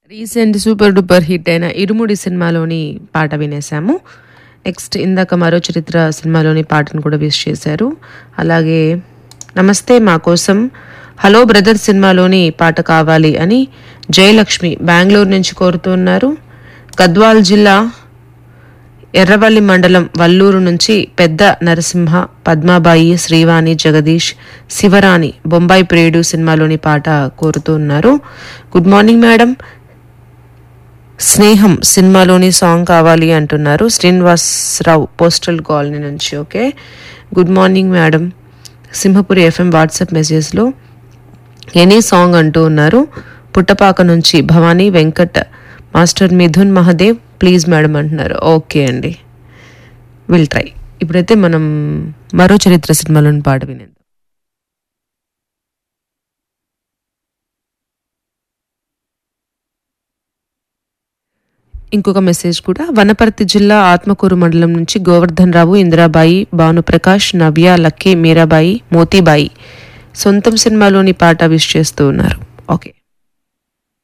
recent super duper hit అయిన ఇరుముడి సినిమాలోని పాట వినేశాము నెక్స్ట్ ఇందాక మరో చరిత్ర సినిమాలోని పాటను కూడా విష్ చేశారు అలాగే నమస్తే మా కోసం హలో బ్రదర్ సినిమాలోని పాట కావాలి అని జయలక్ష్మి బెంగళూరు నుంచి కోరుతున్నారు గద్వాల్ జిల్లా ఎర్రవల్లి మండలం వల్లూరు నుంచి పెద్ద నరసింహ పద్మాబాయి శ్రీవాణి జగదీష్ శివరాణి బొంబాయి ప్రియుడు సినిమాలోని పాట కోరుతూ ఉన్నారు గుడ్ మార్నింగ్ మేడం స్నేహం సినిమాలోని సాంగ్ కావాలి అంటున్నారు శ్రీనివాసరావు పోస్టల్ కాలనీ నుంచి okay good morning madam Simhapuri FM WhatsApp మెసేజ్లో ఎనీ సాంగ్ అంటూ ఉన్నారు పుట్టపాక నుంచి Bhavani Venkat master Mithun Mahadev please madam అంటున్నారు ఓకే అండి విల్ ట్రై ఇప్పుడైతే మనం మరో చరిత్ర సినిమాలోని పాట వినేద్దాం ఇంకొక మెసేజ్ కూడా వనపర్తి జిల్లా ఆత్మకూరు మండలం నుంచి గోవర్ధన్ రావు ఇందిరాబాయి భానుప్రకాష్ నవ్య లక్కీ మీరాబాయి మోతీబాయి సొంతం సినిమాలోని పాట విష్ చేస్తూ ఉన్నారు ఓకే